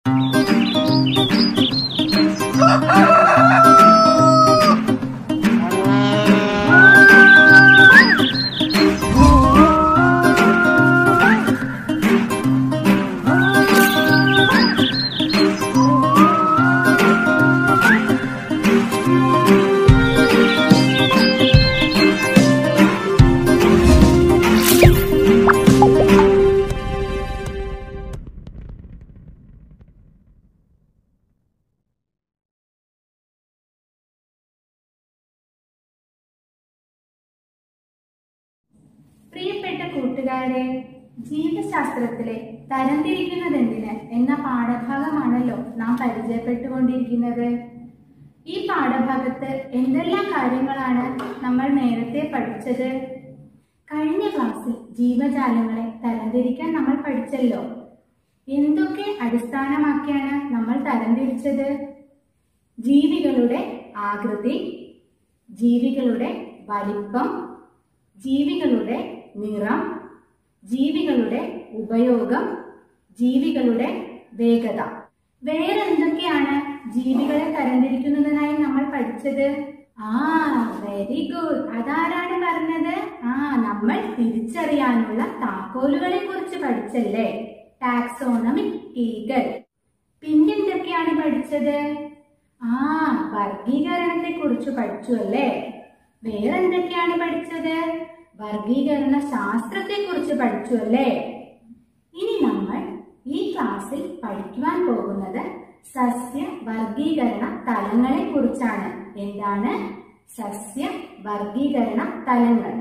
പ്രിയപ്പെട്ട കൂട്ടുകാരെ ജീവശാസ്ത്രത്തിലെ തരംതിരിക്കുന്നതെന്തിന് എന്ന പാഠഭാഗമാണല്ലോ നാം പരിചയപ്പെട്ടുകൊണ്ടിരിക്കുന്നത് ഈ പാഠഭാഗത്ത് എന്തെല്ലാം കാര്യങ്ങളാണ് നമ്മൾ നേരത്തെ പഠിച്ചത് കഴിഞ്ഞ ക്ലാസ്സിൽ ജീവജാലങ്ങളെ തരംതിരിക്കാൻ നമ്മൾ പഠിച്ചല്ലോ എന്തൊക്കെ അടിസ്ഥാനമാക്കിയാണ് നമ്മൾ തരംതിരിച്ചത് ജീവികളുടെ ആകൃതി ജീവികളുടെ വലിപ്പം ജീവികളുടെ നിറം ജീവികളുടെ ഉപയോഗം ജീവികളുടെ വേഗത വേറെ എന്തൊക്കെയാണ് ജീവികളെ തരംതിരിക്കുന്നതിനായി നമ്മൾ പഠിച്ചത് ആ വെരി ഗുഡ് അതാരാണ് പറഞ്ഞത് ആ നമ്മൾ തിരിച്ചറിയാനുള്ള താക്കോലുകളെ കുറിച്ച് പഠിച്ചല്ലേ ടാക്സോണമിക് കീകൾ പിന്നെന്തൊക്കെയാണ് പഠിച്ചത് ആ വർഗീകരണത്തെ കുറിച്ച് പഠിച്ചു അല്ലേ വേറെന്തൊക്കെയാണ് പഠിച്ചത് വർഗീകരണ ശാസ്ത്രത്തെ കുറിച്ച് പഠിച്ചു അല്ലേ ഇനി നമ്മൾ ഈ ക്ലാസ്സിൽ പഠിക്കുവാൻ പോകുന്നത് സസ്യ വർഗീകരണ തലങ്ങളെ കുറിച്ചാണ് എന്താണ് സസ്യ വർഗീകരണ തലങ്ങൾ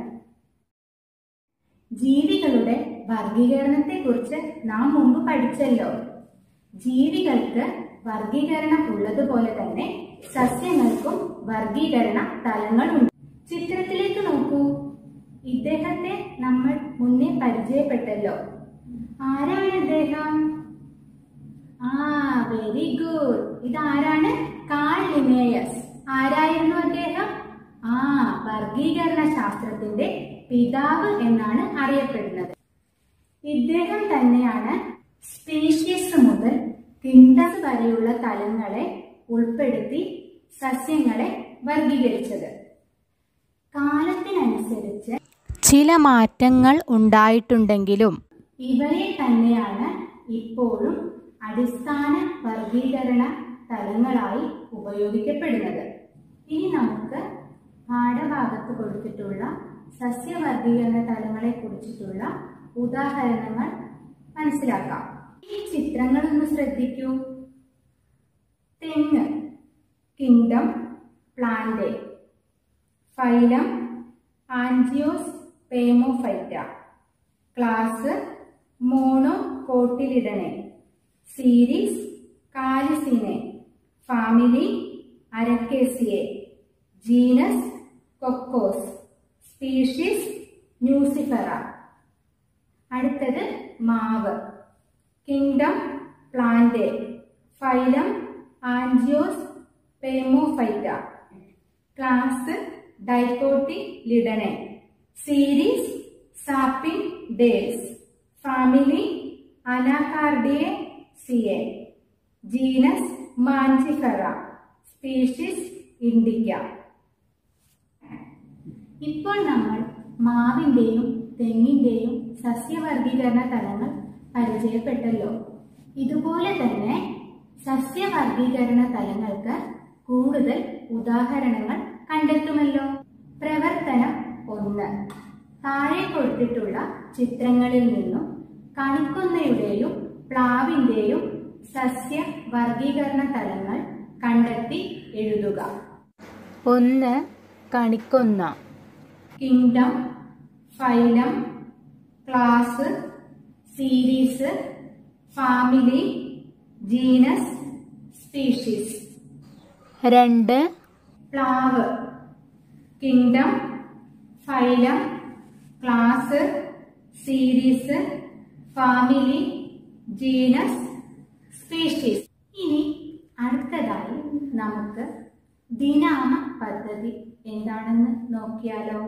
ജീവികളുടെ വർഗീകരണത്തെ കുറിച്ച് നാം മുമ്പ് പഠിച്ചല്ലോ ജീവികൾക്ക് വർഗീകരണം ഉള്ളതുപോലെ തന്നെ സസ്യങ്ങൾക്കും വർഗീകരണ തലങ്ങളുണ്ട് ചിത്രത്തിലേക്ക് നോക്കൂ ഇദ്ദേഹത്തെ നമ്മൾ മുന്നേ പരിചയപ്പെട്ടല്ലോ ആരാണ് ഇദ്ദേഹം ആ വെരി ഗുഡ് ഇതാരാണ് കാൾ ലിനേയസ് ആരായിരുന്നു അദ്ദേഹം ആ വർഗീകരണ ശാസ്ത്രത്തിന്റെ പിതാവ് എന്നാണ് അറിയപ്പെടുന്നത് ഇദ്ദേഹം തന്നെയാണ് സ്പീഷ്യസ് മുതൽ കിണ്ടസ് വരെയുള്ള തലങ്ങളെ ഉൾപ്പെടുത്തി സസ്യങ്ങളെ വർഗീകരിച്ചത് കാലത്തിനനുസരിച്ച് ചില മാറ്റങ്ങൾ ഉണ്ടായിട്ടുണ്ടെങ്കിലും ഇവയെ തന്നെയാണ് ഇപ്പോഴും അടിസ്ഥാന വർഗീകരണ തലങ്ങളായി ഉപയോഗിക്കപ്പെടുന്നത് ഇനി നമുക്ക് പാഠഭാഗത്ത് കൊടുത്തിട്ടുള്ള സസ്യവർഗീകരണ തലങ്ങളെ കുറിച്ചിട്ടുള്ള ഉദാഹരണങ്ങൾ മനസ്സിലാക്കാം ഈ ചിത്രങ്ങളൊന്ന് ശ്രദ്ധിക്കൂ തെങ്ങ് kingdom plant phylum Angiospermophyta class Monocotyledonae series Calycinae family Arecaceae genus Cocos species nucifera അടുത്തത് മാവ് kingdom plant phylum Angiospermophyta class Dicotyledonae series Sapindales family Anacardiaceae genus Mangifera species Indica ഇപ്പോൾ നമ്മൾ മാവിന്റെയും തെങ്ങിന്റെയും സസ്യവർഗീകരണ തലങ്ങൾ പരിചയപ്പെട്ടല്ലോ ഇതുപോലെ തന്നെ സസ്യവർഗീകരണ തലങ്ങൾക്ക് കൂടുതൽ ഉദാഹരണങ്ങൾ കണ്ടെത്തുമല്ലോ പ്രവർത്തനം ഒന്ന് താഴെ കൊടുത്തിട്ടുള്ള ചിത്രങ്ങളിൽ നിന്നും കണിക്കൊന്നയുടെയും പ്ലാവിന്റെയും സസ്യ വർഗീകരണ തലങ്ങൾ കണ്ടെത്തി എഴുതുക ഒന്ന് കണിക്കൊന്ന kingdom phylum class series family genus species രണ്ട് പ്ലാവ് kingdom phylum class series family genus species ഇനി അടുത്തതായി നമുക്ക് ദിനാമ പദ്ധതി എന്താണെന്ന് നോക്കിയാലോ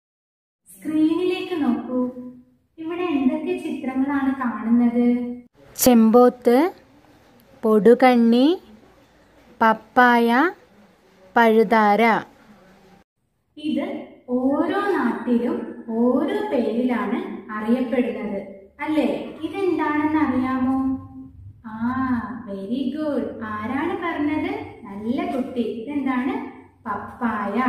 സ്ക്രീനിലേക്ക് നോക്കൂ ഇവിടെ എന്തൊക്കെ ചിത്രങ്ങളാണ് കാണുന്നത് ചെമ്പോത്ത് പൊടുകണ്ണി പപ്പായ പഴുതാര ഇത് ഓരോ നാട്ടിലും ഓരോ പേരിലാണ് അറിയപ്പെടുന്നത് അല്ലേ ഇതെന്താണെന്ന് അറിയാമോ ആ വെരി ഗുഡ് ആരാണ് പറഞ്ഞത് നല്ല കുട്ടി ഇതെന്താണ് പപ്പായ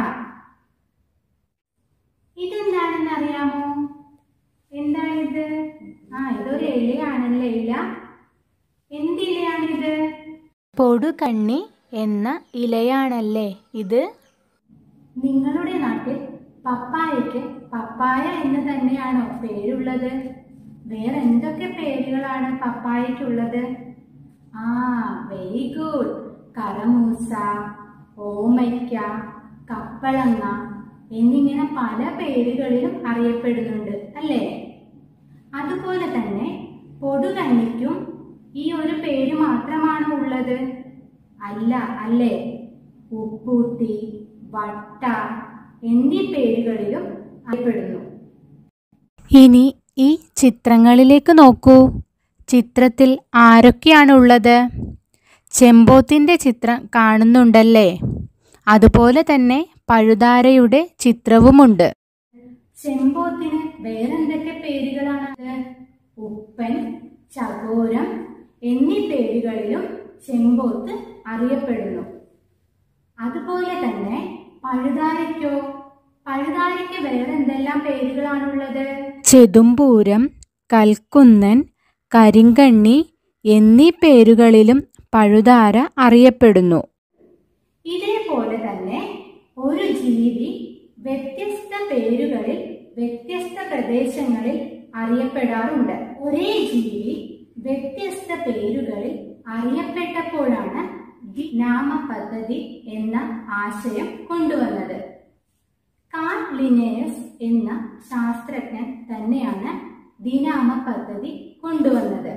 ഇതെന്താണെന്ന് അറിയാമോ എന്താണിത് ആ ഇതൊരു ഇലയാണല്ലേ ഇല എന്തിലയാണിത് പൊടുകണ്ണി എന്ന ഇലയാണല്ലേ ഇത് നിങ്ങളുടെ നാട്ടിൽ പപ്പായയ്ക്ക് പപ്പായ എന്ന് തന്നെയാണോ പേരുള്ളത് വേറെ എന്തൊക്കെ പേരുകളാണ് പപ്പായയ്ക്കുള്ളത് ആ വെരി ഗുഡ് കറമൂസ ഓമയ്ക്ക കപ്പളങ്ങ എന്നിങ്ങനെ പല പേരുകളിലും അറിയപ്പെടുന്നുണ്ട് അല്ലേ അതുപോലെ തന്നെ പൊടുകണ്ണിക്കും ഈ ഒരു പേര് മാത്രമാണോ ഉള്ളത് അല്ല അല്ലേ ഉപ്പൂത്തി വട്ട എന്നീ പേരുകളിലും അറിയപ്പെടുന്നു ഇനി ഈ ചിത്രങ്ങളിലേക്ക് നോക്കൂ ചിത്രത്തിൽ ആരൊക്കെയാണുള്ളത് ചെമ്പോത്തിൻ്റെ ചിത്രം കാണുന്നുണ്ടല്ലേ അതുപോലെ തന്നെ പഴുതാരയുടെ ചിത്രവുമുണ്ട് ചെമ്പോത്തിന് വേറെന്തൊക്കെ പേരുകളാണത് ഉപ്പൻ ചകോരം എന്നീ പേരുകളിലും ചെമ്പോത്ത് അറിയപ്പെടുന്നു അതുപോലെ തന്നെ പഴുതാരയ്ക്കോ പഴുതാരയ്ക്ക് വേറെ എന്തെല്ലാം പേരുകളാണുള്ളത് ചെതുമ്പൂരം കൽക്കുന്നൻ കരിങ്കണ്ണി എന്നീ പേരുകളിലും പഴുതാര അറിയപ്പെടുന്നു ഇതേപോലെ തന്നെ ഒരു ജീവി വ്യത്യസ്ത പേരുകളിൽ വ്യത്യസ്ത പ്രദേശങ്ങളിൽ അറിയപ്പെടാറുണ്ട് ഒരേ ജീവി വ്യത്യസ്ത പേരുകളിൽ അറിയപ്പെട്ടപ്പോഴാണ് ദി- നാമപദ്ധതി എന്ന ആശയം കൊണ്ടുവന്നത് കാൾ ലിനേയസ് എന്ന ശാസ്ത്രജ്ഞൻ തന്നെയാണ് ദിനാമ പദ്ധതി കൊണ്ടുവന്നത്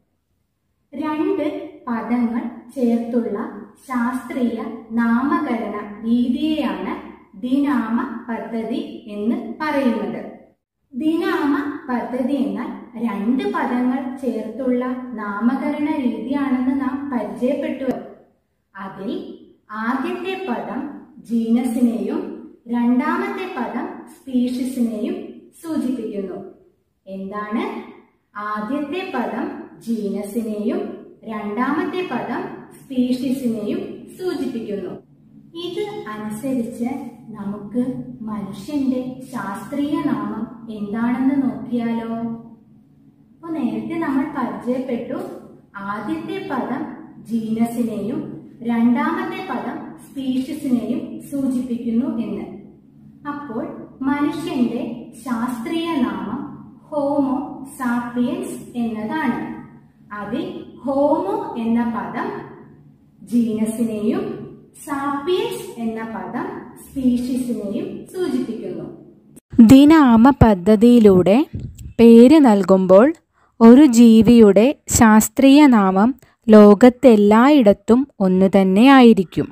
രണ്ട് പദങ്ങൾ ചേർത്തുള്ള ശാസ്ത്രീയ നാമകരണ രീതിയെയാണ് ദിനാമ പദ്ധതി എന്ന് പറയുന്നത് ദിനാമ പദ്ധതി എന്നാൽ രണ്ട് പദങ്ങൾ ചേർത്തുള്ള നാമകരണ രീതിയാണെന്ന് നാം പരിചയപ്പെട്ടു അതിൽ ആദ്യത്തെ പദം ജീനസിനെയും രണ്ടാമത്തെ പദം സ്പീഷീസിനെയും സൂചിപ്പിക്കുന്നു എന്താണ് ആദ്യത്തെ പദം ജീനസിനെയും രണ്ടാമത്തെ പദം സ്പീഷീസിനെയും സൂചിപ്പിക്കുന്നു ഇത് അനുസരിച്ച് നമുക്ക് മനുഷ്യന്റെ ശാസ്ത്രീയ നാമം എന്താണെന്ന് നോക്കിയാലോ അപ്പൊ നേരത്തെ നമ്മൾ പരിചയപ്പെട്ടു ആദ്യത്തെ പദം ജീനസിനെയും രണ്ടാമത്തെ പദം സ്പീഷീസിനെയും സൂചിപ്പിക്കുന്നു എന്ന് അപ്പോൾ മനുഷ്യന്റെ ശാസ്ത്രീയ നാമം ഹോമോ സാപ്പിയൻസ് എന്നതാണ് അതിൽ ഹോമോ എന്ന പദം ജീനസിനെയും സാപ്പിയൻസ് എന്ന പദം സ്പീഷീസിനെയും സൂചിപ്പിക്കുന്നു ദിനാമ പദ്ധതിയിലൂടെ പേര് നൽകുമ്പോൾ ഒരു ജീവിയുടെ ശാസ്ത്രീയ നാമം ലോകത്തെല്ലായിടത്തും ഒന്നു തന്നെയായിരിക്കും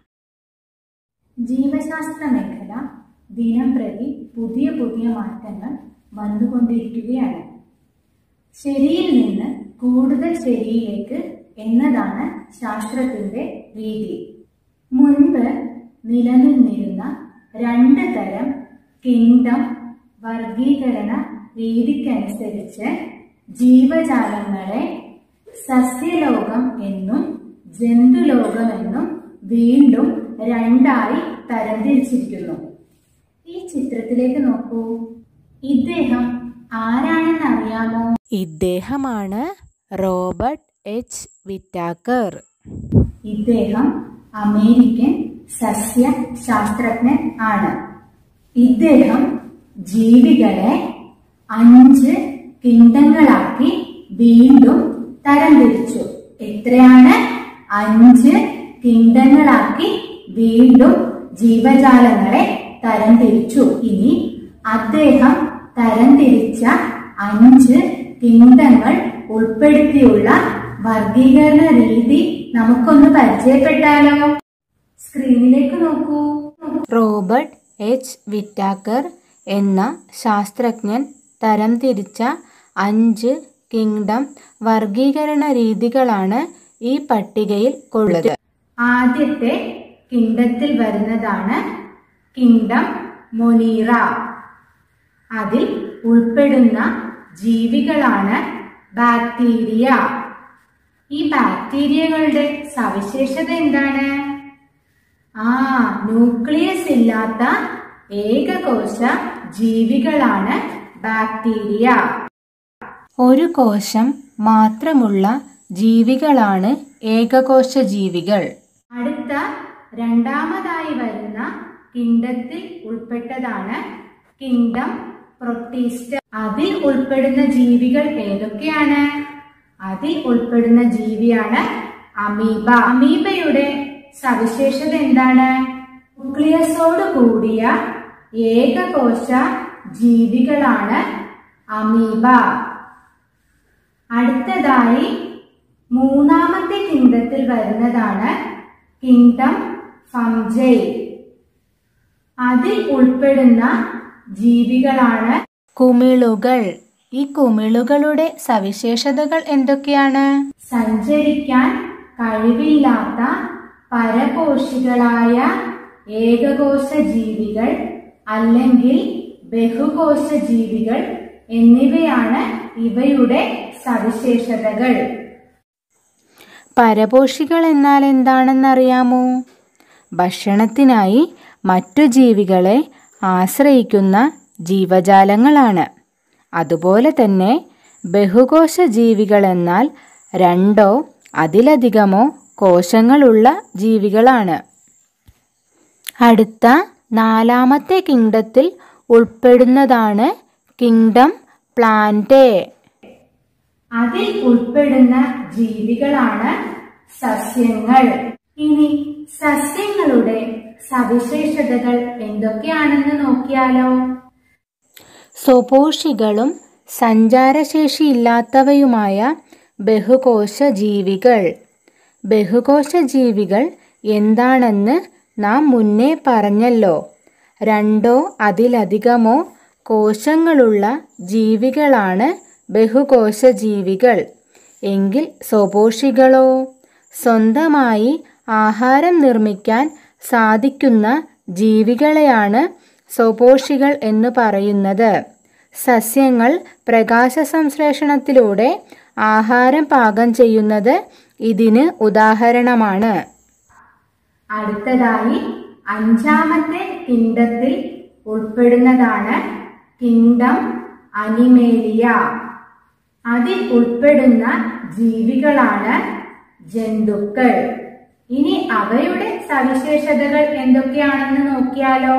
ജീവശാസ്ത്ര മേഖല ദിനം പ്രതി പുതിയ പുതിയ മാറ്റങ്ങൾ വന്നുകൊണ്ടിരിക്കുകയാണ് ശരിയിൽ നിന്ന് കൂടുതൽ ശരിയിലേക്ക് എന്നതാണ് ശാസ്ത്രത്തിന്റെ രീതി മുൻപ് നിലനിന്നിരുന്ന രണ്ട് തരം കിങ്ഡം വർഗീകരണ രീതിക്കനുസരിച്ച് ജീവജാലങ്ങളെ സസ്യലോകം എന്നും ജന്തുലോകം എന്നും വീണ്ടും രണ്ടായി തരംതിരിച്ചിരിക്കുന്നു ഈ ചിത്രത്തിലേക്ക് നോക്കൂ ഇദ്ദേഹം ആരാണെന്ന് അറിയാമോ ഇദ്ദേഹമാണ് റോബർട്ട് എച്ച് വിറ്റാക്കർ ഇദ്ദേഹം അമേരിക്കൻ സസ്യ ശാസ്ത്രജ്ഞൻ ആണ് ഇദ്ദേഹം ജീവികളെ അഞ്ച് കിണ്ടങ്ങളാക്കി വീണ്ടും തരംതിരിച്ചു എത്രയാണ് അഞ്ച് കിണ്ടങ്ങളാക്കി വീണ്ടും ജീവജാലങ്ങളെ തരംതിരിച്ചു ഇനി അദ്ദേഹം തരംതിരിച്ച അഞ്ച് കിണ്ടങ്ങൾ ഉൾപ്പെടുത്തിയുള്ള വർഗീകരണ രീതി നമുക്കൊന്ന് പരിചയപ്പെട്ടാലോ സ്ക്രീനിലേക്ക് നോക്കൂ റോബർട്ട് എച്ച് വിറ്റാക്കർ എന്ന ശാസ്ത്രജ്ഞൻ തരംതിരിച്ച അഞ്ച് കിങ്ഡം വർഗീകരണ രീതികളാണ് ഈ പട്ടികയിൽ ഉള്ളത് ആദ്യത്തെ കിങ്ഡത്തിൽ വരുന്നതാണ് കിങ്ഡം മൊനീറ അതിൽ ഉൾപ്പെടുന്ന ജീവികളാണ് ബാക്ടീരിയ ഈ ബാക്ടീരിയകളുടെ സവിശേഷത എന്താണ് ആ ന്യൂക്ലിയസ് ഇല്ലാത്ത ഏകകോശ ജീവികളാണ് ബാക്ടീരിയ ഒരു കോശം മാത്രമുള്ള ജീവികളാണ് ഏകകോശ ജീവികൾ അടുത്ത രണ്ടാമതായി വരുന്ന കിങ്ഡത്തിൽ ഉൾപ്പെട്ടതാണ് കിങ്ഡം പ്രൊട്ടീസ്റ്റ് അതിൽ ഉൾപ്പെടുന്ന ജീവികൾ ഏതൊക്കെയാണ് അതിൽ ഉൾപ്പെടുന്ന ജീവിയാണ് അമീബ അമീബയുടെ സവിശേഷത എന്താണ് ന്യൂക്ലിയസോട് കൂടിയ ഏകകോശ ജീവികളാണ് അമീബ അടുത്തതായി മൂന്നാമത്തെ കിങ്ഡത്തിൽ വരുന്നതാണ് കിങ്ഡം ഫംജൈ അതിൽ ഉൾപ്പെടുന്ന ജീവികളാണ് കുമിളുകൾ ഈ കുമിളുകളുടെ സവിശേഷതകൾ എന്തൊക്കെയാണ് സഞ്ചരിക്കാൻ കഴിവില്ലാത്ത പരകോശികളായ ഏകകോശ ജീവികൾ അല്ലെങ്കിൽ ബഹുകോശ ജീവികൾ എന്നിവയാണ് ഇവയുടെ സവിശേഷതകൾ പരപോഷികൾ എന്നാൽ എന്താണെന്നറിയാമോ ഭക്ഷണത്തിനായി മറ്റു ജീവികളെ ആശ്രയിക്കുന്ന ജീവജാലങ്ങളാണ് അതുപോലെ തന്നെ ബഹുകോശ ജീവികൾ എന്നാൽ രണ്ടോ അതിലധികമോ കോശങ്ങളുള്ള ജീവികളാണ് അടുത്ത നാലാമത്തെ കിങ്ഡത്തിൽ ഉൾപ്പെടുന്നതാണ് കിങ്ഡം പ്ലാന്റേ അതിൽ ഉൾപ്പെടുന്ന ജീവികളാണ് സസ്യങ്ങൾ ഇനി സസ്യങ്ങളുടെ സവിശേഷതകൾ എന്തൊക്കെയാണെന്ന് നോക്കിയാലോ സ്വപോഷികളും സഞ്ചാരശേഷിയില്ലാത്തവയുമായ ബഹുകോശ ജീവികൾ ബഹുകോശ ജീവികൾ എന്താണെന്ന് നാം മുന്നേ പറഞ്ഞല്ലോ രണ്ടോ അതിലധികമോ കോശങ്ങളുള്ള ജീവികളാണ് ബഹുകോശ ജീവികൾ എങ്കിൽ സ്വപോഷികളോ സ്വന്തമായി ആഹാരം നിർമ്മിക്കാൻ സാധിക്കുന്ന ജീവികളെയാണ് സ്വപോഷികൾ എന്ന് പറയുന്നത് സസ്യങ്ങൾ പ്രകാശ സംശ്ലേഷണത്തിലൂടെ ആഹാരം പാകം ചെയ്യുന്നത് ഇതിന് ഉദാഹരണമാണ് അടുത്തതായി അഞ്ചാമത്തെ കിങ്ഡത്തിൽ ഉൾപ്പെടുന്നതാണ് കിങ്ഡം അനിമേലിയ അതിൽ ഉൾപ്പെടുന്ന ജീവികളാണ് ജന്തുക്കൾ ഇനി അവയുടെ സവിശേഷതകൾ എന്തൊക്കെയാണെന്ന് നോക്കിയാലോ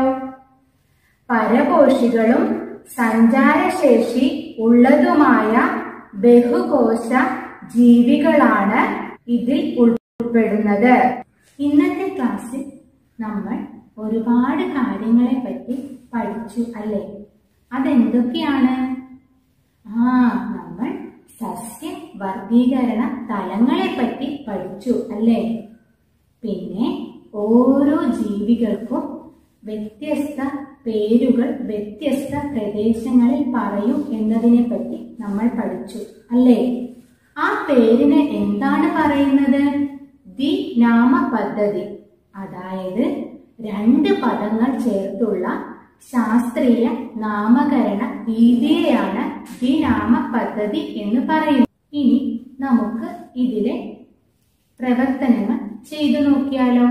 പരപോഷികളും സഞ്ചാരശേഷി ഉള്ളതുമായ ബഹുകോശ ജീവികളാണ് ഇതിൽ ഉൾപ്പെടുന്നത് ഇന്നത്തെ ക്ലാസ്സിൽ നമ്മൾ ഒരുപാട് കാര്യങ്ങളെ പറ്റി പഠിച്ചു അല്ലേ അതെന്തൊക്കെയാണ് ആ നമ്മൾ സസ്യ വർഗീകരണ തലങ്ങളെ പറ്റി പഠിച്ചു അല്ലേ പിന്നെ ഓരോ ജീവികൾക്കും വ്യത്യസ്ത പേരുകൾ വ്യത്യസ്ത പ്രദേശങ്ങളിൽ പറയും എന്നതിനെ പറ്റി നമ്മൾ പഠിച്ചു അല്ലേ ആ പേരിന് എന്താണ് പറയുന്നത് ദി നാമ പദ്ധതി അതായത് രണ്ട് പദങ്ങൾ ചേർത്തുള്ള ശാസ്ത്രീയ നാമകരണ രീതിയെയാണ് ദ്വിനാമ പദ്ധതി എന്ന് പറയുന്നത് ഇനി നമുക്ക് ഇതിലെ പ്രവർത്തനങ്ങൾ ചെയ്തു നോക്കിയാലോ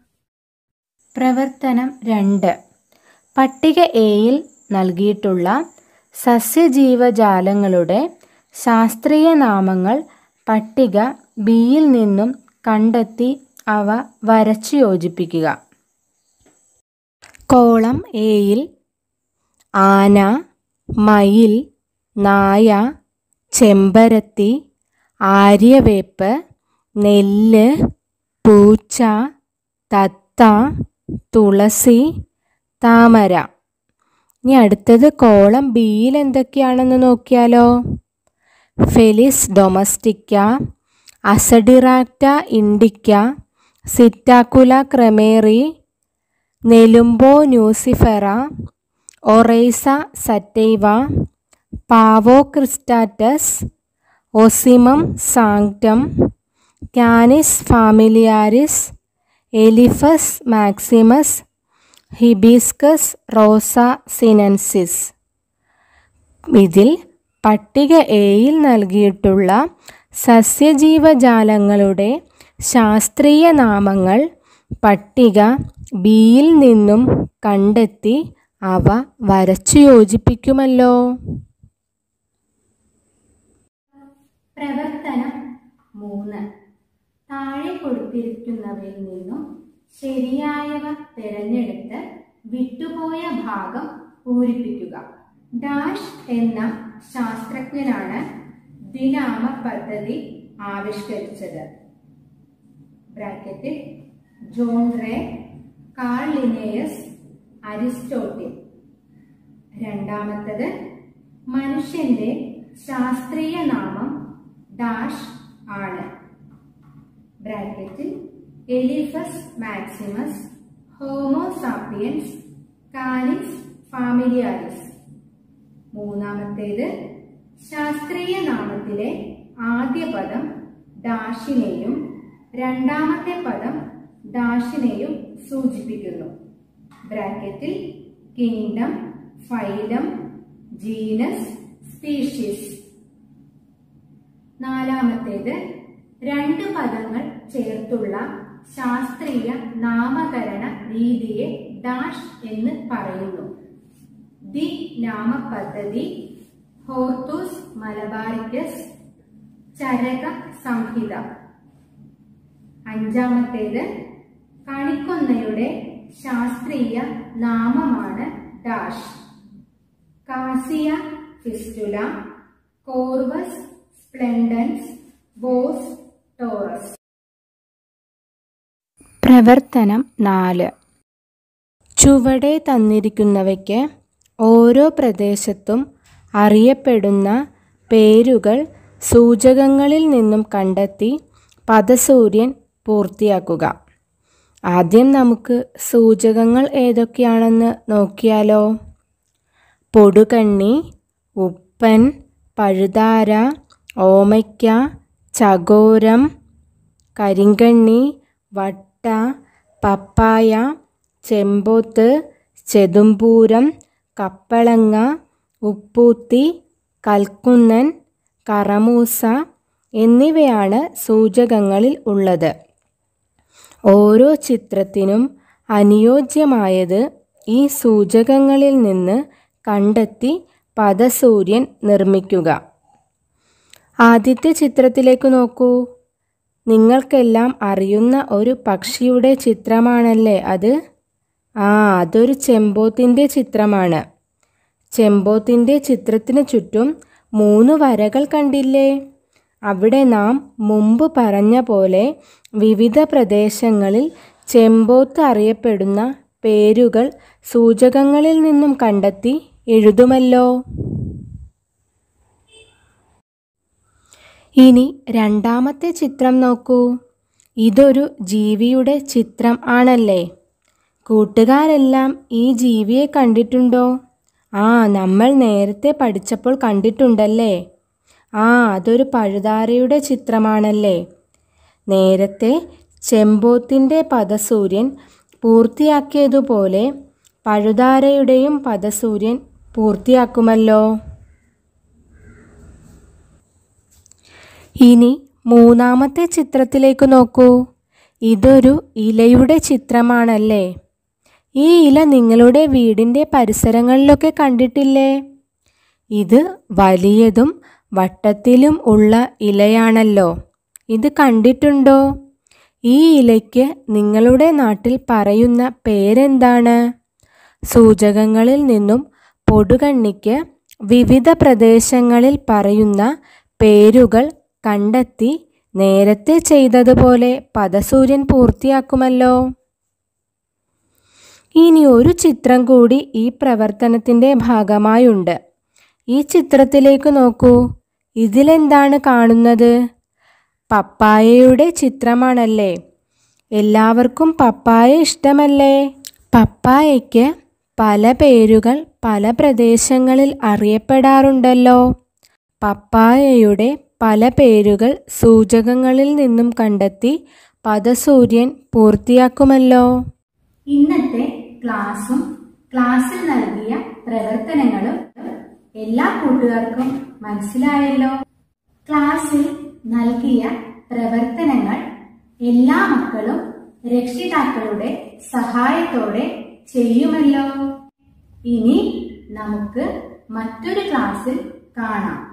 പ്രവർത്തനം രണ്ട് പട്ടിക എയിൽ നൽകിയിട്ടുള്ള സസ്യജീവജാലങ്ങളുടെ ശാസ്ത്രീയ നാമങ്ങൾ പട്ടിക ബിയിൽ നിന്നും കണ്ടെത്തി അവ വരച്ചു യോജിപ്പിക്കുക കോളം എയിൽ ആന മയിൽ നായ ചെമ്പരത്തി ആര്യവേപ്പ് നെല്ല് പൂച്ച തത്ത തുളസി താമര ഇനി അടുത്തത് കോളം ബിയിൽ എന്തൊക്കെയാണെന്ന് നോക്കിയാലോ Felis domestica Azadirachta indica Psittacula krameri Nelumbo nucifera Oryza sativa Pavo cristatus Ocimum sanctum Canis familiaris Elephas maximus Hibiscus rosa sinensis ഇതിൽ പട്ടിക എയിൽ നൽകിയിട്ടുള്ള സസ്യജീവജാലങ്ങളുടെ ശാസ്ത്രീയ നാമങ്ങൾ പട്ടിക ബിയിൽ നിന്നും കണ്ടെത്തി അവ വരച്ചു യോജിപ്പിക്കുമല്ലോ പ്രവർത്തനം മൂന്ന് താഴെ കൊടുത്തിരിക്കുന്നവയിൽ നിന്നും ശരിയായവ തിരഞ്ഞെടുത്ത് വിട്ടുപോയ ഭാഗം പൂരിപ്പിക്കുക ഡാഷ് എന്ന ശാസ്ത്രജ്ഞനാണ് ദ്വിനാമ പദ്ധതി ആവിഷ്കരിച്ചത് ബ്രാക്കറ്റിൽ John Ray Carl Linnaeus Aristotle രണ്ടാമത്തത് മനുഷ്യന്റെ ശാസ്ത്രീയ നാമം ഡാഷ് ആണ് ബ്രാക്കറ്റിൽ Elephas maximus Homo sapiens Canis familiaris മൂന്നാമത്തേത് ശാസ്ത്രീയ നാമത്തിലെ ആദ്യ പദം ഡാഷിനെയും രണ്ടാമത്തെ പദം ഡാഷിനെയും സൂചിപ്പിക്കുന്നു ബ്രാക്കറ്റിൽ കിങ്ഡം ഫൈലം ജീനസ് സ്പീഷീസ് നാലാമത്തേത് രണ്ട് പദങ്ങൾ ചേർത്തുള്ള ശാസ്ത്രീയ നാമകരണ രീതിയെ ഡാഷ് എന്ന് പറയുന്നു ദി നാമ പദ്ധതി ഹോർത്തൂസ് മലബാറിക്കസ് ചരക സംഹിത അഞ്ചാമത്തേത് കണിക്കൊന്നയുടെ ശാസ്ത്രീയ നാമമാണ് dash Cassia fistula Corvus splendens Bos taurus പ്രവർത്തനം നാല് ചുവടെ തന്നിരിക്കുന്നവയ്ക്ക് ഓരോ പ്രദേശത്തും അറിയപ്പെടുന്ന പേരുകൾ സൂചകങ്ങളിൽ നിന്നും കണ്ടെത്തി പദസൂര്യൻ പൂർത്തിയാക്കുക ആദ്യം നമുക്ക് സൂചകങ്ങൾ ഏതൊക്കെയാണെന്ന് നോക്കിയാലോ പൊടുകണ്ണി ഉപ്പൻ പഴുതാര ഓമയ്ക്ക ചകോരം കരിങ്കണ്ണി വട്ട പപ്പായ ചെമ്പോത്ത് ചെതുമ്പൂരം കപ്പളങ്ങ ഉപ്പൂത്തി കൽക്കുന്നൻ കറമൂസ എന്നിവയാണ് സൂചകങ്ങളിൽ ഉള്ളത് ഓരോ ചിത്രത്തിനും അനുയോജ്യമായത് ഈ സൂചകങ്ങളിൽ നിന്ന് കണ്ടെത്തി പദസൂര്യൻ നിർമ്മിക്കുക ആദ്യത്തെ ചിത്രത്തിലേക്ക് നോക്കൂ നിങ്ങൾക്കെല്ലാം അറിയുന്ന ഒരു പക്ഷിയുടെ ചിത്രമാണല്ലേ അത് ആ അതൊരു ചെമ്പോത്തിൻ്റെ ചിത്രമാണ് ചെമ്പോത്തിൻ്റെ ചിത്രത്തിന് ചുറ്റും മൂന്ന് വരകൾ കണ്ടില്ലേ അവിടെ നാം മുമ്പ് പറഞ്ഞ പോലെ വിവിധ പ്രദേശങ്ങളിൽ ചെമ്പോത്ത് അറിയപ്പെടുന്ന പേരുകൾ സൂചകങ്ങളിൽ നിന്നും കണ്ടെത്തി എഴുതുമല്ലോ ഇനി രണ്ടാമത്തെ ചിത്രം നോക്കൂ ഇതൊരു ജീവിയുടെ ചിത്രം ആണല്ലേ കൂട്ടുകാരെല്ലാം ഈ ജീവിയെ കണ്ടിട്ടുണ്ടോ ആ നമ്മൾ നേരത്തെ പഠിച്ചപ്പോൾ കണ്ടിട്ടുണ്ടല്ലേ ആ അതൊരു പഴുതാരയുടെ ചിത്രമാണല്ലേ നേരത്തെ ചെമ്പോത്തിൻ്റെ പദസൂര്യൻ പൂർത്തിയാക്കിയതുപോലെ പഴുതാരയുടെയും പദസൂര്യൻ പൂർത്തിയാക്കുമല്ലോ ഇനി മൂന്നാമത്തെ ചിത്രത്തിലേക്ക് നോക്കൂ ഇതൊരു ഇലയുടെ ചിത്രമാണല്ലേ ഈ ഇല നിങ്ങളുടെ വീടിൻ്റെ പരിസരങ്ങളിലൊക്കെ കണ്ടിട്ടില്ലേ ഇത് വലിയതും വട്ടത്തിലും ഉള്ള ഇലയാണല്ലോ ഇത് കണ്ടിട്ടുണ്ടോ ഈ ഇലയ്ക്ക് നിങ്ങളുടെ നാട്ടിൽ പറയുന്ന പേരെന്താണ് സൂചകങ്ങളിൽ നിന്നും പൊടുകണ്ണിക്ക് വിവിധ പ്രദേശങ്ങളിൽ പറയുന്ന പേരുകൾ കണ്ടെത്തി നേരത്തെ ചെയ്തതുപോലെ പദസൂര്യൻ പൂർത്തിയാക്കുമല്ലോ ഇനി ഒരു ചിത്രം കൂടി ഈ പ്രവർത്തനത്തിൻ്റെ ഭാഗമായുണ്ട് ഈ ചിത്രത്തിലേക്ക് നോക്കൂ ഇതിലെന്താണ് കാണുന്നത് പപ്പായയുടെ ചിത്രമാണല്ലേ എല്ലാവർക്കും പപ്പായ ഇഷ്ടമല്ലേ പപ്പായയ്ക്ക് പല പേരുകൾ പല പ്രദേശങ്ങളിൽ അറിയപ്പെടാറുണ്ടല്ലോ പപ്പായയുടെ പല പേരുകൾ സൂചകങ്ങളിൽ നിന്നും കണ്ടെത്തി പദസൂര്യൻ പൂർത്തിയാക്കുമല്ലോ ഇന്നത്തെ ക്ലാസ്സും ക്ലാസ്സിൽ നൽകിയ പ്രവർത്തനങ്ങളും എല്ലാ കൂട്ടുകാർക്കും മനസ്സിലായല്ലോ ക്ലാസ്സിൽ നൽകിയ പ്രവർത്തനങ്ങൾ എല്ലാ മക്കളും രക്ഷിതാക്കളുടെ സഹായത്തോടെ ചെയ്യുമല്ലോ ഇനി നമുക്ക് മറ്റൊരു ക്ലാസ്സിൽ കാണാം